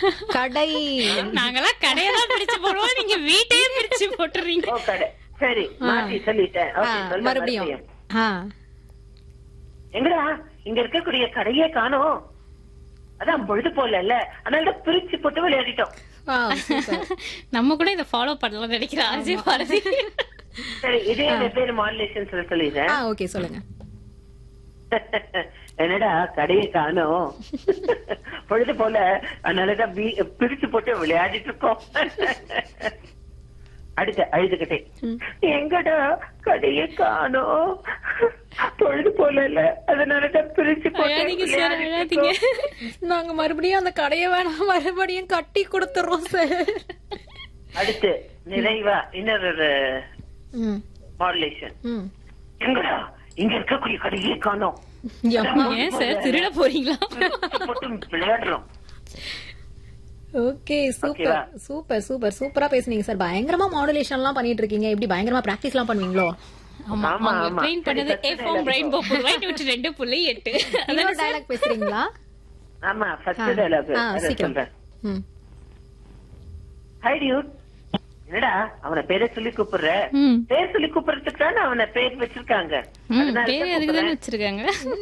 கடை நாங்கெல்லாம் கடையெல்லாம் பிரிச்சு போடுவோம் நீங்க வீட்டையே பிரிச்சு போட்டுறீங்க ஓ கடை சரி மாத்தி சொல்லிட்டேன் ஆ, Okay, சொல்றேன் மறுபடியும் ஆ எங்கடா இங்க இருக்கக்கூடிய கடையே காணோம் அதான் பொழுது போல இல்ல அதனாலதான் பிரிச்சு போட்டு விளையாடிட்டோம் ஆ, super. நம்ம கூட இதை ஃபாலோ பண்ணலாம் நினைக்கிறேன் அஜய் பாரதி சரி இதே வெவ்வேறு மாடுலேஷன் சொல்ல சொல்லிடுறேன் ஆ ஓகே சொல்லுங்க என்னடா கடையை காணோம் பொழுது போல அதனாலதான் வீ- பிரிச்சு போட்டு விளையாடிட்டு இருக்கோம் அடுத்த அழுதுகிட்டே எங்கடா கடையை காணோம் பொழுது போல இல்ல அதனாலதான் பிரிச்சு போட்டு அழாதீங்க சார் விளையாடிட்டு அழாதீங்க இருக்கோம். நாங்க மறுபடியும் அந்த கடையை வேணாம் மறுபடியும் கட்டி கொடுத்துறோம் சார் அடுத்து நிறைவா இன்னொரு ம் மாடுலேஷன் ம் எங்கடா இங்க இருக்கக்கூடிய கடையே காணோம் யம்மா. ஏன் சார் திருட போறீங்களா பிரிச்சு போட்டு விளையாடுறோம் ஓகே சூப்பர் ஓகேவா? சூப்பர் சூப்பர் சூப்பரா பேசுனீங்க சார் பயங்கரமா மாடுலேஷன் எல்லாம் பண்ணிட்டு இருக்கீங்க எப்படி பயங்கரமா பிராக்டிஸ் எல்லாம் பண்ணுவீங்களோ ஆமா ஆமா, அவங்க ஆமா. ட்ரெயின் பண்ணது சரி, ஏ ஃபார்ம் first ரெயின்போ புதுவாய் நூற்றி ரெண்டு புள்ளி எட்டு இன்னொரு டயலாக் பேசுறீங்களா ஆமா ஃபர்ஸ்ட் டயலாக் ஆ, சீக்கிரம். சொல்றேன் ம் ஹை டியூட் என்னடா அவன பேரை சொல்லி கூப்பிடுற ம். பேர் சொல்லி கூப்பிடுறதுக்கு தானே அவன பேர் வச்சிருக்காங்க ம், பேரு அதுக்கு தானே வச்சிருக்காங்க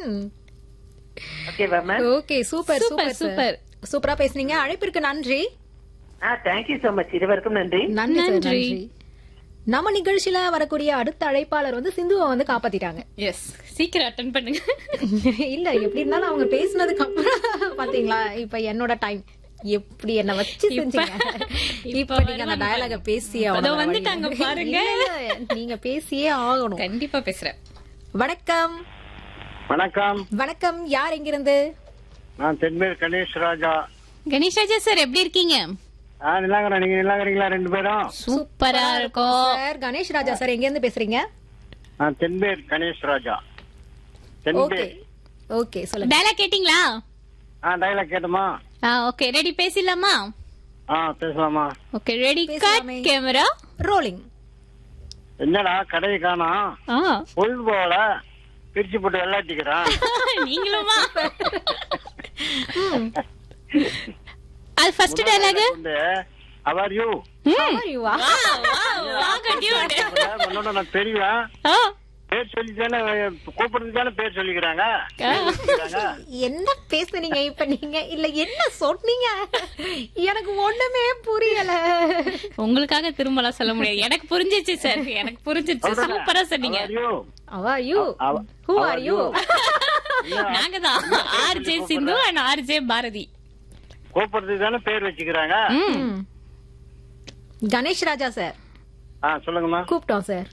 ஓகேவா ma'am okay super Super, super super super. சூப்பரா பேசுனீங்க அழைப்பிற்கு நன்றி ஆ தேங்க்யூ சோ மச் இருவருக்கும் நன்றி நன்றி சார் நன்றி. நன்றி நம்ம நிகழ்ச்சியில வரக்கூடிய அடுத்த அழைப்பாளர் வந்து சிந்துவை வந்து காப்பாத்திட்டாங்க எஸ் சீக்கிரம் அட்டன் பண்ணுங்க இல்ல எப்படி இருந்தாலும் அவங்க பேசுனதுக்கு அப்புறம் பாத்தீங்களா இப்ப என்னோட டைம் எப்படி என்ன வச்சு செஞ்சீங்க இப்ப இப்ப நீங்க அந்த வருவாங்க டயலாக பேசியே அதோ ஆகணும் வேற வழி வந்துட்டாங்க இல்லை. பாருங்க. இல்ல, இல்ல, நீங்க பேசியே ஆகணும் கண்டிப்பா பேசுறேன் வணக்கம் வணக்கம் வணக்கம் யார் எங்கிருந்து நான் தென்மேல் கணேஷ் ராஜா கணேஷ் ராஜா சார் எப்படி இருக்கீங்க ஆ நிலாங்கரா நீங்க நிலாங்கறீங்களா ரெண்டு பேரும் சூப்பரா இருக்கும் சார் கணேஷ் ராஜா சார் எங்க இருந்து பேசுறீங்க நான் தென்மேல் கணேஷ் ராஜா ஓகே தென்பேர் ஓகே சொல்லுங்க டயலாக் கேட்டிங்களா ஆ டைலாக் கேட்டுமா ஆ ஓகே ரெடி பேசிடலாமா ஆ பேசலாமா ஓகே ரெடி கட் பேசலாமே. கேமரா ரோலிங் என்னடா கடையை காணோம் ஆ பொழுது போல பிரிச்சு போட்டு விளையாட்டிக்கிறான் நீங்களுமா அது ஃபர்ஸ்ட் டயலாக் வந்து அவர் யூ வா வாங்க டியூட் உன்னோட நான் தெரியும் ஆ பேர் சொல்லி தானே கூப்பிடுறது தானே பேர் சொல்லிக்கிறாங்க என்ன பேசுனீங்க இப்ப நீங்க இல்ல என்ன சொன்னீங்க எனக்கு ஒண்ணுமே புரியல உங்களுக்காக திரும்பலாம் சொல்ல முடியாது எனக்கு புரிஞ்சிச்சு சார் எனக்கு புரிஞ்சிச்சு சூப்பரா சொன்னீங்க அவர் யூ அவ யூ அவ- ஹூ how are are you you? நாங்க தான் RJ Sindhu and RJ Bharathi கூப்பிடுறதுக்கு தானே பேர் வச்சுக்கிறாங்க ம் கணேஷ் ராஜா சார் ஆ சொல்லுங்கம்மா கூப்பிட்டோம் சார்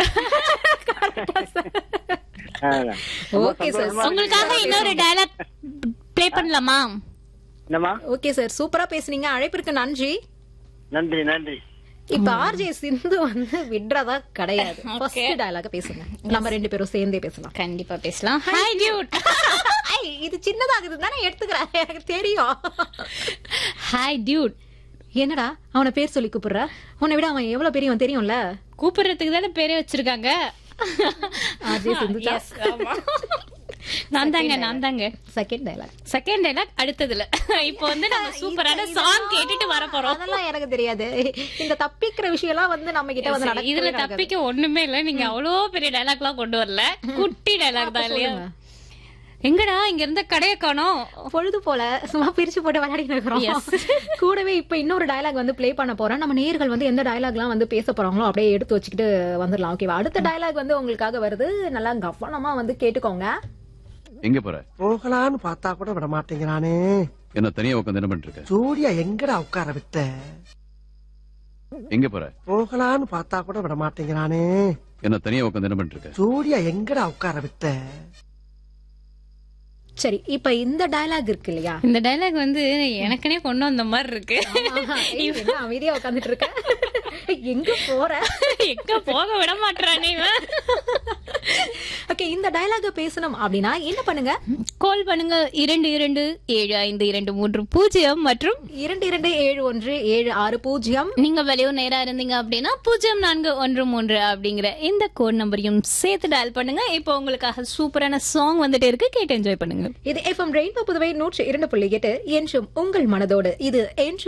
ஆ, ஓகே சார் உங்களுக்காக இன்னொரு டயலாக் ப்ளே பண்ணலாமா என்னம்மா ஓகே சார் சூப்பரா பேசுனீங்க அழைப்பிற்கு நன்றி நன்றி நன்றி இப்ப ஆர்ஜே சிந்து வந்து விடுறதா கிடையாது ஃபர்ஸ்ட் டயலாக பேசுங்க நம்ம ரெண்டு பேரும் சேர்ந்தே பேசலாம் கண்டிப்பா பேசலாம் ஹாய் டியூட் ஐ, இது சின்னதாகுது தானே எடுத்துக்கிறேன் எனக்கு தெரியும் ஹாய் டியூட் என்னடா அவனை பேர் சொல்லி கூப்பிடுற உன்னை விட அவன் எவ்வளவு பெரியவன் தெரியும்ல கூப்பிடுறதுக்கு தானே பேரே வச்சிருக்காங்க ஆர்ஜே சிந்து Yes, ஆமா. நான் தாங்க நான் தாங்க செகண்ட் டயலாக் செகண்ட் டைலாக் அடுத்ததுல இப்போ வந்து நம்ம சூப்பரான சாங் கேட்டுட்டு வர போறோம் அதெல்லாம் எனக்கு தெரியாது இந்த தப்பிக்கிற விஷயம் எல்லாம் வந்து நம்ம கிட்ட வந்து நடக்கவே இதுல நடக்காது. தப்பிக்க ஒண்ணுமே இல்ல நீங்க அவ்வளோ பெரிய டைலாக் எல்லாம் கொண்டு வரல குட்டி டைலாக் தான் இல்லையா சொல்லுங்க. எங்கடா இங்க இருந்த கடைய காணோம் பொழுது போல சும்மா பிரிச்சு போட்டு விளையாடிட்டு இருக்கிறோம் Yes. கூடவே இப்ப இன்னொரு டயலாக் வந்து ப்ளே பண்ண போறோம் நம்ம நேர்கள் வந்து எந்த டயலாக்லாம் வந்து பேச போறாங்களோ அப்படியே எடுத்து வச்சுக்கிட்டு வந்துடலாம் ஓகேவா அடுத்த டயலாக் வந்து உங்களுக்காக வருது நல்லா கவனமா வந்து கேட்டுக்கோங்க எங்க போற போகலான்னு பார்த்தா கூட விட மாட்டேங்கிறானே என்ன தனியா உட்காந்து என்ன பண்ணிட்டு இருக்க ஜோடியா எங்கடா உட்கார விட்ட எங்க போற போகலான்னு பார்த்தா கூட விட மாட்டேங்கிறானே என்ன தனியா உட்காந்து என்ன பண்ணிட்டு இருக்க ஜோடியா எங்கடா உட்கார விட்ட சரி இப்ப இந்த டயலாக் இருக்கு இல்லையா இந்த டைலாக் வந்து எனக்குனே கொண்டு வந்த மாதிரி இருக்கு ஏய், என்ன அமைதியா உட்காந்துட்டு இருக்க எங்க போற எங்க போக விட மாட்டானே இவன் ஓகே இந்த டயலாக பேசணும் அப்படின்னா என்ன பண்ணுங்க கால் பண்ணுங்க இரண்டு இரண்டு ஏழு ஐந்து இரண்டு மூன்று பூஜ்ஜியம் மற்றும் இரண்டு இரண்டு ஏழு ஒன்று ஏழு ஆறு பூஜ்ஜியம் நீங்க வெளியூர் நேரா இருந்தீங்க அப்படின்னா பூஜ்ஜியம் நான்கு ஒன்று மூன்று அப்படிங்கிற இந்த கோட் நம்பரையும் சேர்த்து டயல் பண்ணுங்க இப்போ உங்களுக்காக சூப்பரான சாங் வந்துட்டு இருக்கு கேட்டு என்ஜாய் பண்ணுங்க இது எஃப்எம் ரெயின்போ புதுவை நூற்றி இரண்டு புள்ளி எட்டு என்றும் உங்கள் மனதோடு இது என்றும்